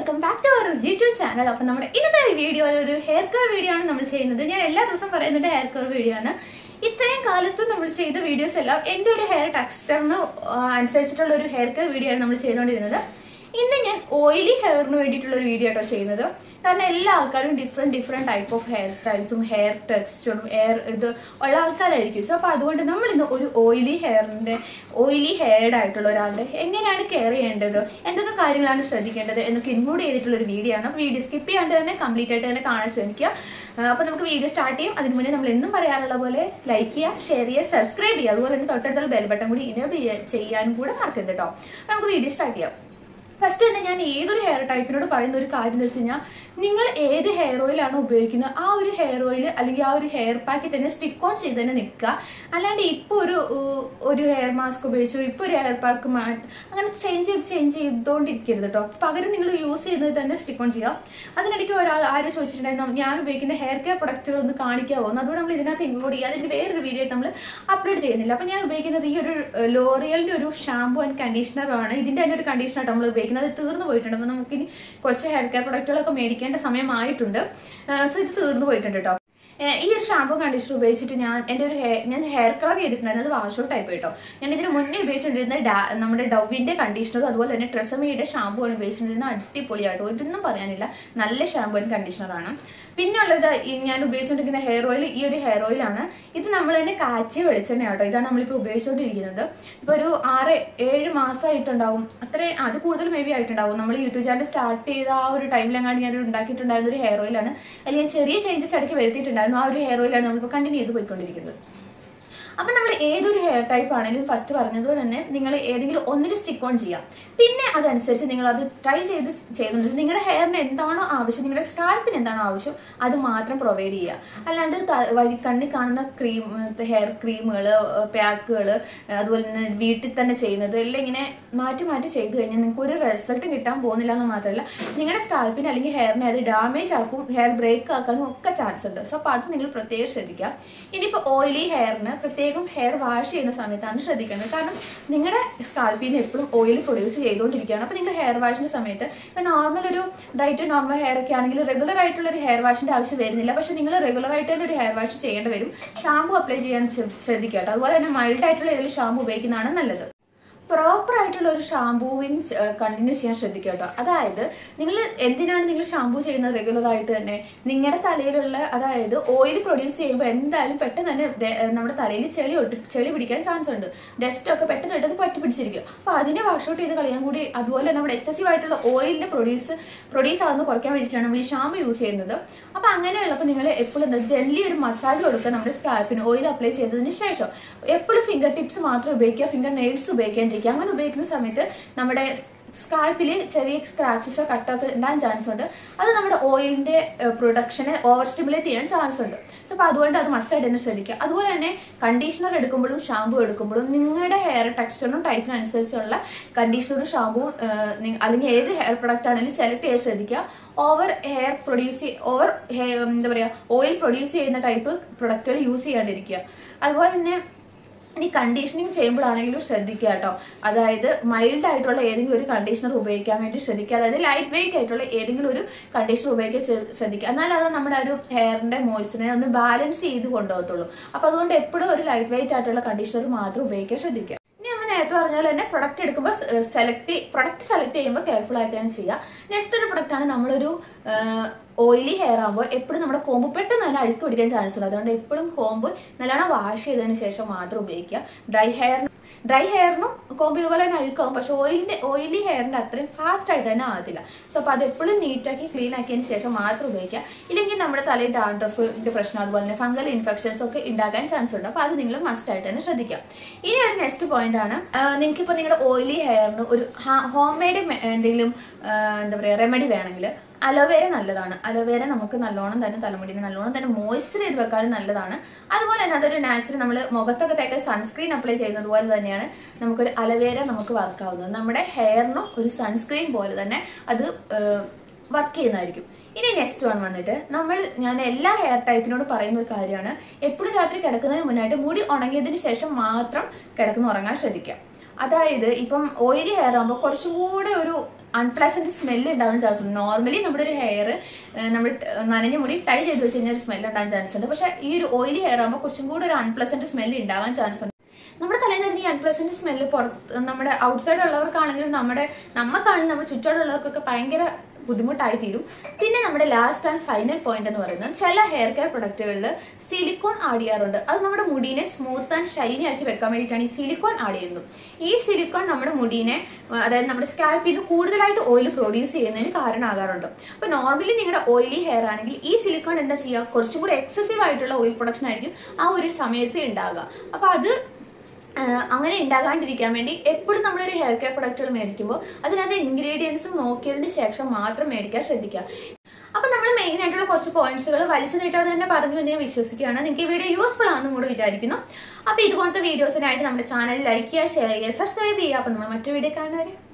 welcome back to our YouTube channel അപ്പം നമ്മുടെ ഇന്നത്തെ വീഡിയോ ഒരു ഹെയർ കെയർ വീഡിയോ ആണ് നമ്മൾ ചെയ്യുന്നത് ഞാൻ എല്ലാ ദിവസവും പറയുന്നുണ്ട് ഹെയർ കെയർ വീഡിയോ ആണ് ഇത്രയും കാലത്തും നമ്മൾ ചെയ്ത വീഡിയോസ് എല്ലാം എൻ്റെ ഒരു ഹെയർ ടെക്സ്ചറിന് അനുസരിച്ചിട്ടുള്ള ഒരു ഹെയർ കെയർ വീഡിയോ ആണ് നമ്മൾ ചെയ്തുകൊണ്ടിരുന്നത് ഇന്ന് ഞാൻ ഓയിലി ഹെയറിന് വേണ്ടിയിട്ടുള്ള ഒരു വീഡിയോ ആട്ടോ ചെയ്യുന്നത് കാരണം എല്ലാ ആൾക്കാരും different different type of hair സ്റ്റൈൽസും ഹെയർ ടെക്സ്ചറും ഹെയർ ഇത് ഉള്ള ആൾക്കാരായിരിക്കും സോ അപ്പോൾ അതുകൊണ്ട് നമ്മൾ ഇന്ന് ഒരു ഓയിലി ഹെയറിൻ്റെ ഓയിലി ഹെയർഡ് ആയിട്ടുള്ള ഒരാളുടെ എങ്ങനെയാണ് കെയർ ചെയ്യേണ്ടത് എന്തൊക്കെ കാര്യങ്ങളാണ് ശ്രദ്ധിക്കേണ്ടത് എന്നൊക്കെ ഇൻക്ലൂഡ് ചെയ്തിട്ടുള്ള ഒരു വീഡിയോ ആണ് അപ്പോൾ വീഡിയോ സ്കിപ്പ് ചെയ്യാണ്ട് തന്നെ കംപ്ലീറ്റ് ആയിട്ട് തന്നെ കാണാൻ ശ്രമിക്കുക അപ്പോൾ നമുക്ക് വീഡിയോ സ്റ്റാർട്ട് ചെയ്യും അതിന് മുന്നേ നമ്മൾ എന്നും പറയാറുള്ള പോലെ ലൈക്ക് ചെയ്യുക ഷെയർ ചെയ്യുക സബ്സ്ക്രൈബ് ചെയ്യുക അതുപോലെ തന്നെ തൊട്ടടുത്തുള്ള ബെൽ ബട്ടൺ കൂടി ഇനേബിൾ ചെയ്യാനും കൂടെ മറക്കരുത് കേട്ടോ അപ്പോൾ നമുക്ക് വീഡിയോ സ്റ്റാർട്ട് ചെയ്യാം ഫസ്റ്റ് തന്നെ ഞാൻ ഏതൊരു ഹെയർ ടൈപ്പിനോട് പറയുന്ന ഒരു കാര്യം എന്ന് വെച്ച് കഴിഞ്ഞാൽ നിങ്ങൾ ഏത് ഹെയർ ഓയിലാണ് ഉപയോഗിക്കുന്നത് ആ ഒരു ഹെയർ ഓയിൽ അല്ലെങ്കിൽ ആ ഒരു ഹെയർ പാക്കിൽ തന്നെ സ്റ്റിക്ക് ഓൺ ചെയ്ത് തന്നെ നിൽക്കുക അല്ലാണ്ട് ഇപ്പോൾ ഒരു ഉ- ഒരു ഹെയർ മാസ്ക് ഉപയോഗിച്ചു ഇപ്പോൾ ഒരു ഹെയർ പാക്ക് മാറ്റി അങ്ങനെ ചേഞ്ച് ചെയ്ത് ചേഞ്ച് ചെയ്തുകൊണ്ടിരിക്കരുത് കേട്ടോ പകരം നിങ്ങൾ യൂസ് ചെയ്യുന്നത് തന്നെ സ്റ്റിക്ക് ഓൺ ചെയ്യുക അതിനിടയ്ക്ക് ഒരാൾ ആരും ചോദിച്ചിട്ടുണ്ടായിരുന്നു ഞാൻ ഉപയോഗിക്കുന്ന ഹെയർ കെയർ പ്രൊഡക്റ്റുകൾ ഒന്ന് കാണിക്കാവോ എന്ന് അതുകൊണ്ട് നമ്മൾ ഇതിനകത്ത് ഇൻക്ലൂഡ് ചെയ്യുക അതിൻ്റെ വേറൊരു വീഡിയോ ആയിട്ട് നമ്മൾ അപ്ലോഡ് ചെയ്യുന്നില്ല അപ്പം ഞാൻ ഉപയോഗിക്കുന്നത് ഈ ഒരു ലോറിയലിൻ്റെ ഒരു ഷാമ്പു ആൻഡ് കണ്ടീഷണറാണ് ഇതിൻ്റെ തന്നെ ഒരു കണ്ടീഷണറായിട്ട് നമ്മൾ ഉപയോഗിക്കുന്നത് അത് തീർന്നു പോയിട്ടുണ്ട് അപ്പോൾ നമുക്കിനി കുറച്ച് ഹെയർ കെയർ പ്രൊഡക്റ്റുകളൊക്കെ മേടിക്കേണ്ട സമയമായിട്ടുണ്ട് സോ ഇത് തീർന്നു പോയിട്ടുണ്ട് കേട്ടോ ഏഹ് ഈ ഒരു ഷാമ്പു കണ്ടീഷണർ ഉപയോഗിച്ചിട്ട് ഞാൻ എൻ്റെ ഒരു ഹെയർ ഞാൻ ഹെയർ കളർ ചെയ്തിട്ടുണ്ടായിരുന്നു അത് വാഷ് ഔട്ട് ടൈപ്പ് കേട്ടോ ഞാൻ ഇതിന് മുന്നേ ഉപയോഗിച്ചിട്ടുണ്ടിരുന്ന ഡാ- നമ്മുടെ ഡവിൻ്റെ കണ്ടീഷണറും അതുപോലെ തന്നെ ട്രെസമയുടെ ഷാമ്പു ആണ് ഉപയോഗിച്ചിട്ടുണ്ടിരുന്ന അടിപൊളിയാട്ടോ ഇതൊന്നും പറയാനില്ല നല്ല ഷാമ്പു ആൻഡ് കണ്ടീഷണറാണ് പിന്നെ ഉള്ളത് ഈ ഞാൻ ഉപയോഗിച്ചുകൊണ്ടിരിക്കുന്ന ഹെയർ ഓയിൽ ഈ ഒരു ഹെയർ ഓയിലാണ് ഇത് നമ്മൾ തന്നെ കാച്ചിയ വെളിച്ചെണ്ണ കേട്ടോ ഇതാണ് നമ്മളിപ്പോൾ ഉപയോഗിച്ചുകൊണ്ടിരിക്കുന്നത് ഇപ്പോൾ ഒരു ആറ് ഏഴ് മാസമായിട്ടുണ്ടാവും അത്രയും അത് കൂടുതൽ മേ ബി ആയിട്ടുണ്ടാവും നമ്മൾ യൂട്യൂബ് ചാനൽ സ്റ്റാർട്ട് ചെയ്ത ആ ഒരു ടൈമിലെങ്ങാണ്ട് ഞാൻ ഉണ്ടാക്കിയിട്ടുണ്ടായിരുന്ന ഒരു ഹെയർ ഓയിലാണ് അല്ലെങ്കിൽ ഞാൻ ചെറിയ ചേഞ്ചസ് ഇടയ്ക്ക് വരുത്തിയിട്ടുണ്ടായിരുന്നു ആ ഒരു ഹെയർ ഓയിലാണ് നമ്മളിപ്പോൾ കണ്ടിന്യൂ ചെയ്ത് പോയിക്കൊണ്ടിരിക്കുന്നത് അപ്പം നമ്മൾ ഏതൊരു ഹെയർ ടൈപ്പ് ആണെങ്കിലും ഫസ്റ്റ് പറഞ്ഞതുപോലെ തന്നെ നിങ്ങൾ ഏതെങ്കിലും ഒന്നിൽ സ്റ്റിക്ക് ഓൺ ചെയ്യാം പിന്നെ അതനുസരിച്ച് നിങ്ങൾ അത് ട്രൈ ചെയ്ത് ചെയ്തുകൊണ്ട് നിങ്ങളുടെ ഹെയറിന് എന്താണോ ആവശ്യം നിങ്ങളുടെ സ്കാൽപ്പിന് എന്താണോ ആവശ്യം അത് മാത്രം പ്രൊവൈഡ് ചെയ്യുക അല്ലാണ്ട് ത- വഴി കണ്ണിൽ കാണുന്ന ക്രീം ഹെയർ ക്രീമുകൾ പാക്കുകൾ അതുപോലെ തന്നെ വീട്ടിൽ തന്നെ ചെയ്യുന്നത് എല്ലാം ഇങ്ങനെ മാറ്റി മാറ്റി ചെയ്ത് കഴിഞ്ഞാൽ നിങ്ങൾക്ക് ഒരു റിസൾട്ട് കിട്ടാൻ പോകുന്നില്ല എന്ന് മാത്രമല്ല നിങ്ങളുടെ സ്കാൽപ്പിന് അല്ലെങ്കിൽ ഹെയറിനെ അത് ഡാമേജ് ആക്കും ഹെയർ ബ്രേക്ക് ആക്കാനും ഒക്കെ ചാൻസ് ഉണ്ട് സോ അപ്പോൾ അത് നിങ്ങൾ പ്രത്യേകം ശ്രദ്ധിക്കുക ഇനിയിപ്പോൾ ഓയിലി ഹെയറിന് പ്രത്യേകം ഹെയർ വാഷ് ചെയ്യുന്ന സമയത്താണ് ശ്രദ്ധിക്കേണ്ടത് കാരണം നിങ്ങളുടെ സ്കാൽപ്പിൽ നിന്ന് എപ്പോഴും ഓയിൽ പ്രൊഡ്യൂസ് ചെയ്തുകൊണ്ടിരിക്കുകയാണ് അപ്പോൾ നിങ്ങൾ ഹെയർ വാഷിൻ്റെ സമയത്ത് ഇപ്പോൾ നോർമൽ ഒരു ഡ്രൈറ്റ് നോർമൽ ഹെയർ ഒക്കെ ആണെങ്കിൽ റെഗുലർ ആയിട്ടുള്ള ഒരു ഹെയർ വാഷിൻ്റെ ആവശ്യം വരുന്നില്ല പക്ഷേ നിങ്ങൾ റെഗുലർ ആയിട്ട് തന്നെ ഒരു ഹെയർ വാഷ് ചെയ്യേണ്ടി വരും ഷാമ്പു അപ്ലൈ ചെയ്യാൻ ശ്ര- ശ്രദ്ധിക്കുക കേട്ടോ അതുപോലെ തന്നെ മൈൽഡ് ആയിട്ടുള്ള ഏതെങ്കിലും ഷാമ്പു ഉപയോഗിക്കുന്നതാണ് നല്ലത് പ്രോപ്പർ ആയിട്ടുള്ള ഒരു ഷാമ്പൂവിങ് കണ്ടിന്യൂ ചെയ്യാൻ ശ്രദ്ധിക്കുക കേട്ടോ അതായത് നിങ്ങൾ എന്തിനാണ് നിങ്ങൾ ഷാമ്പൂ ചെയ്യുന്നത് റെഗുലർ ആയിട്ട് തന്നെ നിങ്ങളുടെ തലയിലുള്ള അതായത് ഓയിൽ പ്രൊഡ്യൂസ് ചെയ്യുമ്പോൾ എന്തായാലും പെട്ടെന്ന് തന്നെ ദേ- ഏഹ് നമ്മുടെ തലയിൽ ചെളി ഒട്ടി ചെളി പിടിക്കാൻ ചാൻസ് ഉണ്ട് ഡസ്റ്റ് ഒക്കെ പെട്ടെന്ന് പെട്ടെന്ന് പറ്റി പിടിച്ചിരിക്കും അപ്പോൾ അതിനെ വാഷ് ഔട്ട് ചെയ്ത് കളയാൻ കൂടി അതുപോലെ തന്നെ നമ്മുടെ എക്സസീവ് ആയിട്ടുള്ള ഓയിലിന്റെ പ്രൊഡ്യൂസ് പ്രൊഡ്യൂസ് ആകുന്നത് കുറയ്ക്കാൻ വേണ്ടിയിട്ടാണ് നമ്മൾ ഈ ഷാമ്പു യൂസ് ചെയ്യുന്നത് അപ്പോൾ അങ്ങനെയുള്ളപ്പോൾ നിങ്ങൾ എപ്പോഴും എന്താ ജെല്ലി ഒരു മസാജ് കൊടുക്കുക നമ്മുടെ സ്കാൽപ്പിന് ഓയിൽ അപ്ലൈ ചെയ്തതിന് ശേഷം എപ്പോഴും ഫിംഗർ ടിപ്സ് മാത്രം ഉപയോഗിക്കുക ഫിംഗർ നെയിൽസ് ഉപയോഗിക്കാണ്ടിരിക്കുക അങ്ങനെ ഉപയോഗിക്കുന്ന സമയത്ത് നമ്മുടെ സ്കാൽപ്പിൽ ചെറിയ സ്ക്രാച്ചസോ കട്ടൊക്കെ ഉണ്ടാകാൻ ചാൻസ് ഉണ്ട് അത് നമ്മുടെ ഓയിലിന്റെ പ്രൊഡക്ഷനെ ഓവർ സ്റ്റിമുലേറ്റ് ചെയ്യാൻ ചാൻസ് ഉണ്ട് സോ അപ്പോൾ അതുകൊണ്ട് അത് മസ്റ്റായിട്ട് തന്നെ ശ്രദ്ധിക്കുക അതുപോലെ തന്നെ കണ്ടീഷണർ എടുക്കുമ്പോഴും ഷാമ്പു എടുക്കുമ്പോഴും നിങ്ങളുടെ ഹെയർ ടെക്സ്ചറിനും ടൈപ്പിനും അനുസരിച്ചുള്ള കണ്ടീഷണറും ഷാമ്പുവും അല്ലെങ്കിൽ ഏത് ഹെയർ പ്രൊഡക്റ്റ് ആണെങ്കിലും സെലക്ട് ചെയ്യാൻ ശ്രദ്ധിക്കുക ഓവർ ഹെയർ പ്രൊഡ്യൂസ് ഓവർ എന്താ പറയുക ഓയിൽ പ്രൊഡ്യൂസ് ചെയ്യുന്ന ടൈപ്പ് പ്രൊഡക്റ്റുകൾ യൂസ് ചെയ്യാണ്ടിരിക്കുക അതുപോലെ തന്നെ ഇനി കണ്ടീഷനിങ് ചെയ്യുമ്പോഴാണെങ്കിലും ശ്രദ്ധിക്കുക കേട്ടോ അതായത് മൈൽഡ് ആയിട്ടുള്ള ഏതെങ്കിലും ഒരു കണ്ടീഷണർ ഉപയോഗിക്കാൻ വേണ്ടി ശ്രദ്ധിക്കുക അതായത് ലൈറ്റ് വെയിറ്റ് ആയിട്ടുള്ള ഏതെങ്കിലും ഒരു കണ്ടീഷണർ ഉപയോഗിക്കാൻ ശ്ര- ശ്രദ്ധിക്കുക എന്നാൽ അത് നമ്മുടെ ആ ഒരു ഹെയറിന്റെ മോയ്സ്ചറിനെ ഒന്ന് ബാലൻസ് ചെയ്ത് കൊണ്ടുപോകത്തുള്ളൂ അപ്പൊ അതുകൊണ്ട് എപ്പോഴും ഒരു ലൈറ്റ് വെയിറ്റ് ആയിട്ടുള്ള കണ്ടീഷണർ മാത്രം ഉപയോഗിക്കാൻ ശ്രദ്ധിക്കുക ഇനി നമ്മൾ നേരത്തെ പറഞ്ഞ പോലെ തന്നെ പ്രൊഡക്റ്റ് എടുക്കുമ്പോൾ സെലക്ട് പ്രൊഡക്റ്റ് സെലക്ട് ചെയ്യുമ്പോൾ കെയർഫുൾ ആയിട്ടാണ് ചെയ്യുക നെക്സ്റ്റ് ഒരു പ്രൊഡക്റ്റ് ആണ് നമ്മളൊരു ഓയിലി ഹെയർ ആകുമ്പോൾ എപ്പോഴും നമ്മുടെ കോമ്പ് പെട്ടെന്ന് തന്നെ അഴുക്ക് പിടിക്കാൻ ചാൻസ് ഉണ്ട് അതുകൊണ്ട് എപ്പോഴും കോമ്പ് നല്ലോണം വാഷ് ചെയ്തതിന് ശേഷം മാത്രം ഉപയോഗിക്കുക ഡ്രൈ ഹെയർ ഡ്രൈ ഹെയറിനും കോമ്പ് ഇതുപോലെ തന്നെ അഴുക്കാവും പക്ഷെ ഓയിലിന്റെ ഓയിലി ഹെയറിന്റെ അത്രയും ഫാസ്റ്റ് ആയിട്ട് തന്നെ ആകത്തില്ല സോ അപ്പോൾ അത് എപ്പോഴും നീറ്റാക്കി ക്ലീൻ ആക്കിയതിന് ശേഷം മാത്രം ഉപയോഗിക്കുക ഇല്ലെങ്കിൽ നമ്മുടെ തലയിൽ ഡാൻഡ്രഫിന്റെ പ്രശ്നം അതുപോലെ തന്നെ ഫംഗൽ ഇൻഫെക്ഷൻസ് ഒക്കെ ഉണ്ടാകാൻ ചാൻസ് ഉണ്ട് അപ്പോൾ അത് നിങ്ങൾ മസ്റ്റ് ആയിട്ട് തന്നെ ശ്രദ്ധിക്കുക ഇനി ഒരു നെക്സ്റ്റ് പോയിന്റ് ആണ് നിങ്ങൾക്ക് ഇപ്പോൾ നിങ്ങളുടെ ഓയിലി ഹെയറിന് ഒരു ഹോം മെയ്ഡ് എന്തെങ്കിലും ആ, എന്താ പറയുക റെമഡി വേണമെങ്കിൽ അലോവേര നല്ലതാണ് അലോവേര നമുക്ക് നല്ലോണം തന്നെ തലമുടിന് നല്ലോണം തന്നെ മോയ്സ്ചർ ചെയ്ത് വെക്കാനും നല്ലതാണ് അതുപോലെ തന്നെ അതൊരു നാച്ചുറൽ നമ്മൾ മുഖത്തൊക്കെ തേക്കാൻ സൺസ്ക്രീൻ അപ്ലൈ ചെയ്യുന്നത് പോലെ തന്നെയാണ് നമുക്കൊരു അലോവേര നമുക്ക് വർക്ക് ആവുന്നത് നമ്മുടെ ഹെയറിനും ഒരു സൺസ്ക്രീൻ പോലെ തന്നെ അത് വർക്ക് ചെയ്യുന്നതായിരിക്കും ഇനി നെക്സ്റ്റ് വൺ വന്നിട്ട് നമ്മൾ ഞാൻ എല്ലാ ഹെയർ ടൈപ്പിനോട് പറയുന്ന ഒരു കാര്യമാണ് എപ്പോഴും രാത്രി കിടക്കുന്നതിന് മുന്നായിട്ട് മുടി ഉണങ്ങിയതിന് ശേഷം മാത്രം കിടക്കുന്ന ഉറങ്ങാൻ ശ്രദ്ധിക്കുക അതായത് ഇപ്പം ഓയിലി ഹെയർ ആകുമ്പോൾ കുറച്ചും കൂടെ ഒരു അൺപ്ലസന്റ് സ്മെല്ല് ഉണ്ടാവാൻ ചാൻസ് ഉണ്ട് നോർമലി നമ്മുടെ ഒരു ഹെയർ നമ്മൾ നനഞ്ഞ മുടി ടൈ ചെയ്ത് വെച്ച് കഴിഞ്ഞാൽ ഒരു സ്മെല്ല് ഉണ്ടാകാൻ ചാൻസ് ഉണ്ട് പക്ഷെ ഈ ഒരു ഓയിലി ഹെയർ ആകുമ്പോൾ കുറച്ചും കൂടി ഒരു അൺപ്ലസന്റ് സ്മെല്ല് ഉണ്ടാവാൻ ചാൻസ് ഉണ്ട് നമ്മുടെ തലയിൽ നിന്ന് ഈ അൺപ്ലസന്റ് സ്മെല്ല് പുറത്ത് നമ്മുടെ ഔട്ട്സൈഡ് ഉള്ളവർക്കാണെങ്കിലും നമ്മുടെ നമ്മൾക്കാണെങ്കിലും നമ്മുടെ ചുറ്റോടുള്ളവർക്കൊക്കെ ഭയങ്കര ബുദ്ധിമുട്ടായി തീരും പിന്നെ നമ്മുടെ ലാസ്റ്റ് ആൻഡ് ഫൈനൽ പോയിന്റ് എന്ന് പറയുന്നത് ചില ഹെയർ കെയർ പ്രൊഡക്റ്റുകളിൽ സിലിക്കോൺ ആഡ് ചെയ്യാറുണ്ട് അത് നമ്മുടെ മുടീനെ സ്മൂത്ത് ആൻഡ് ഷൈനി ആക്കി വെക്കാൻ വേണ്ടിയിട്ടാണ് ഈ സിലിക്കോൺ ആഡ് ചെയ്യുന്നത് ഈ സിലിക്കോൺ നമ്മുടെ മുടീനെ അതായത് നമ്മുടെ സ്കാൽപ്പിൽ നിന്ന് കൂടുതലായിട്ട് ഓയിൽ പ്രൊഡ്യൂസ് ചെയ്യുന്നതിന് കാരണമാകാറുണ്ട് അപ്പോൾ നോർമലി നിങ്ങളുടെ ഓയിലി ഹെയർ ആണെങ്കിൽ ഈ സിലിക്കോൺ എന്താ ചെയ്യുക കുറച്ചും കൂടി എക്സസീവ് ആയിട്ടുള്ള ഓയിൽ പ്രൊഡക്ഷൻ ആയിരിക്കും ആ ഒരു സമയത്ത് ഉണ്ടാകുക അപ്പോൾ അത് ആഹ് അങ്ങനെ ഉണ്ടാകാണ്ടിരിക്കാൻ വേണ്ടി എപ്പോഴും നമ്മളൊരു ഹെയർ കെയർ പ്രൊഡക്റ്റുകൾ മേടിക്കുമ്പോൾ അതിനകത്ത് ഇൻഗ്രീഡിയൻസും നോക്കിയതിന് ശേഷം മാത്രം മേടിക്കാൻ ശ്രദ്ധിക്കുക അപ്പൊ നമ്മൾ മെയിൻ ആയിട്ടുള്ള കുറച്ച് പോയിന്റ്സുകൾ വലിച്ചു നീട്ടാതെ തന്നെ പറഞ്ഞു എന്ന് ഞാൻ വിശ്വസിക്കുകയാണ് നിങ്ങൾക്ക് ഈ വീഡിയോ യൂസ്ഫുൾ ആണെന്നും കൂടെ വിചാരിക്കുന്നു അപ്പൊ ഇതുപോലത്തെ വീഡിയോസിനായിട്ട് നമ്മുടെ ചാനൽ ലൈക്ക് ചെയ്യുക ഷെയർ ചെയ്യുക സബ്സ്ക്രൈബ് ചെയ്യുക അപ്പൊ നമ്മൾ മറ്റു വീഡിയോ കാണുന്നവരെ